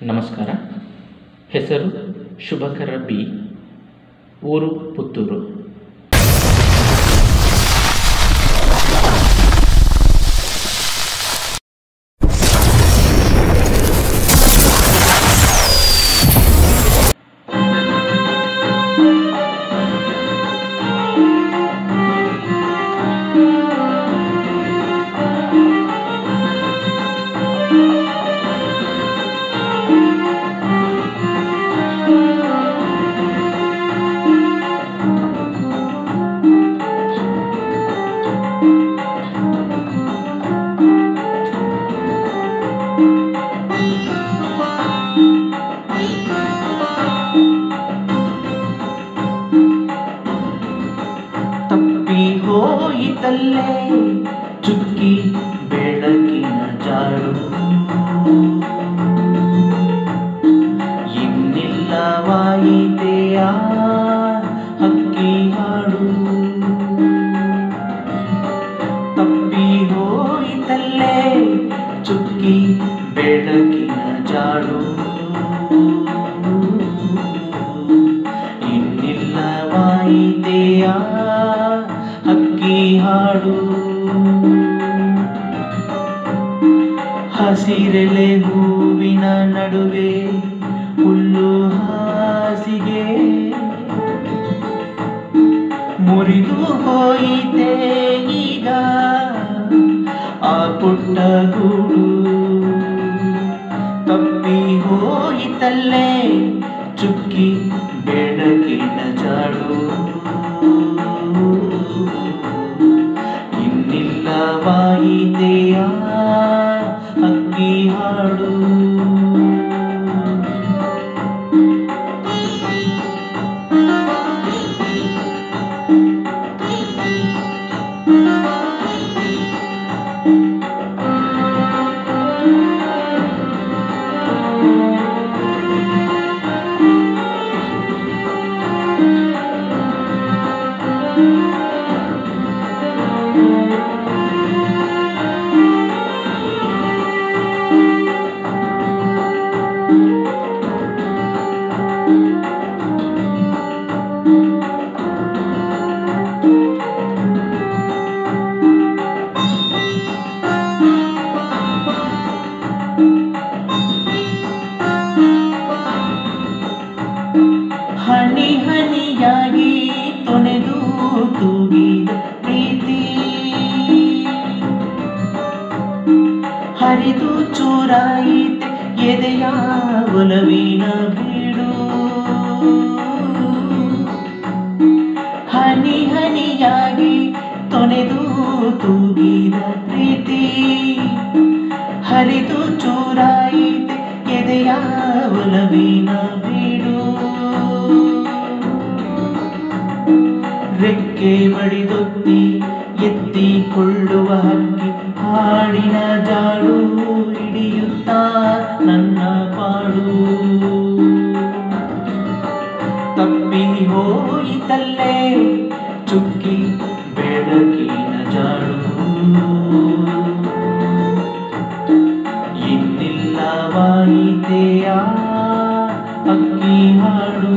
ನಮಸ್ಕಾರ ಹೆಸರು ಶುಭಕರ ಬಿ ಊರು ಪುತ್ತೂರು ತಪ್ಪಿ ಹೋಯಿತಲ್ಲೇ ಚುಕ್ಕಿ ಬೆಳಕಿನ ಜಾಡು ಇನ್ನಿಲ್ಲವಾಯಿತೆಯ ಹಕ್ಕಿ ಹಾಡು ತಪ್ಪಿ ಹೋಯಿತಲ್ಲೇ ಚುಕ್ಕಿ ಬೆಳಕಿನ ಜಾಡು ಇನ್ನಿಲ್ಲವಾಯಿತೆಯ ಹಕ್ಕಿ ಹಾಡು ಹಸಿರೆಲೆ ಹೂವಿನ ನಡುವೆ ಹುಲ್ಲು ಹಾಸಿಗೆ ಮುರಿದು ಹೋಯಿತೆ ಈಗ ಆ ಪುಟ್ಟ ಗೂಡು ತಪ್ಪಿ ಹೋಯಿತಲ್ಲೇ ಚುಕ್ಕಿ ಬೆಳಕಿನ ಜಾಡು ಇನ್ನಿಲ್ಲವಾಯಿತೆಯ ಹಕ್ಕಿ ಹಾಡು ಹನಿ ಹನಿಯಾಗಿ ತೊನೆದು ತೂಗಿದ ಪ್ರೀತಿ ಹರಿದು ಚೂರಾಯಿತೆ ಎದೆಯ ಒಲವಿನ ಬೀಡು ಹನಿ ಹನಿಯಾಗಿ ತೊನೆದು ತೂಗಿದ ಪ್ರೀತಿ ಹರಿದು ಚೂರಾಯಿತೆ ಎದೆಯ ಒಲವಿನ ಬೀಡು ರೆಕ್ಕೆ ಬಡಿದೊತ್ತಿ ಎತ್ತಿಕೊಳ್ಳುವ ಹಕ್ಕಿ ಹಾಡಿನ ಜಾಡು ಹಿಡಿಯುತ್ತಾ ನನ್ನ ಪಾಡು ತಪ್ಪಿ ಹೋಯಿತಲ್ಲೇ ಚುಕ್ಕಿ ಬೆಳಕಿನ ಜಾಡು ಇನ್ನಿಲ್ಲವಾಯಿತೆಯ ಅಕ್ಕಿ ಹಾಡು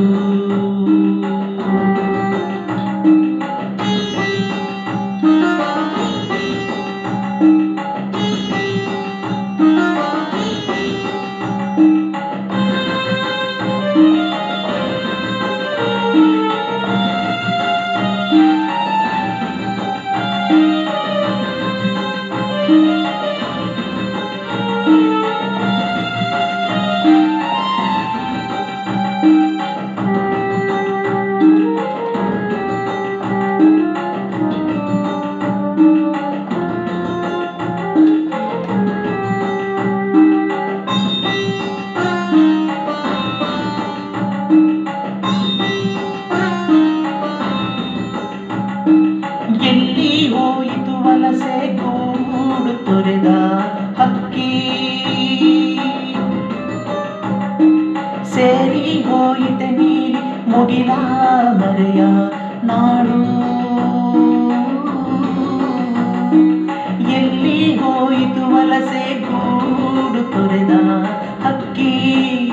ಎಲ್ಲಿ ಹೋಯಿತು ವಲಸೆ ಗೂಡು ತೊರೆದ ಹಕ್ಕಿ ಸೇರಿ ಹೋಯಿತೆ ನೀಲಿ ಮುಗಿಲ ಮರೆಯ ನಾಡು ಎಲ್ಲಿ ಹೋಯಿತು ವಲಸೆ ಗೂಡು ತೊರೆದ ಹಕ್ಕಿ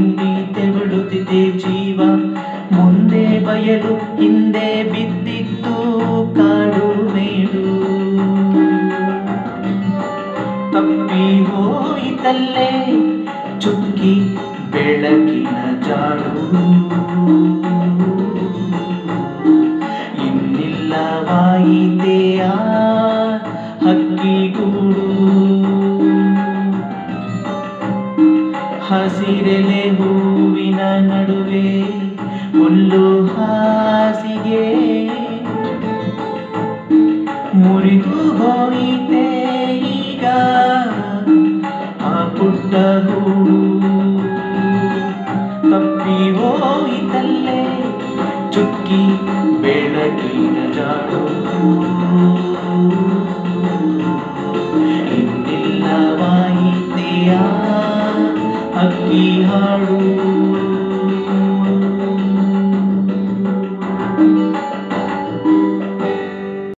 ತುಂಬಿ ತೆವಳುತ್ತಿದೆ ಜೀವ ಮುಂದೆ ಬಯಲು ಹಿಂದೆ ಬಿದ್ದಿತ್ತು ಕಾಡು ಮೇಡು ತಪ್ಪಿ ಹೋಯಿತಲ್ಲೇ ಚುಕ್ಕಿ ಬೆಳಕಿನ ಜಾಡು ಇನ್ನಿಲ್ಲವಾಯಿತೆ ಆ ಹಕ್ಕಿಗೂಡು ಹಸಿರೆಲೆ ಹೂವಿನ ನಡುವೆ ಹುಲ್ಲು ಹಾಸಿಗೆ ಮುರಿದು ಹೋಯಿತೆ ಈಗ ಆ ಪುಟ್ಟ ಗೂಡು ತಪ್ಪಿ ಹೋಯಿತಲ್ಲ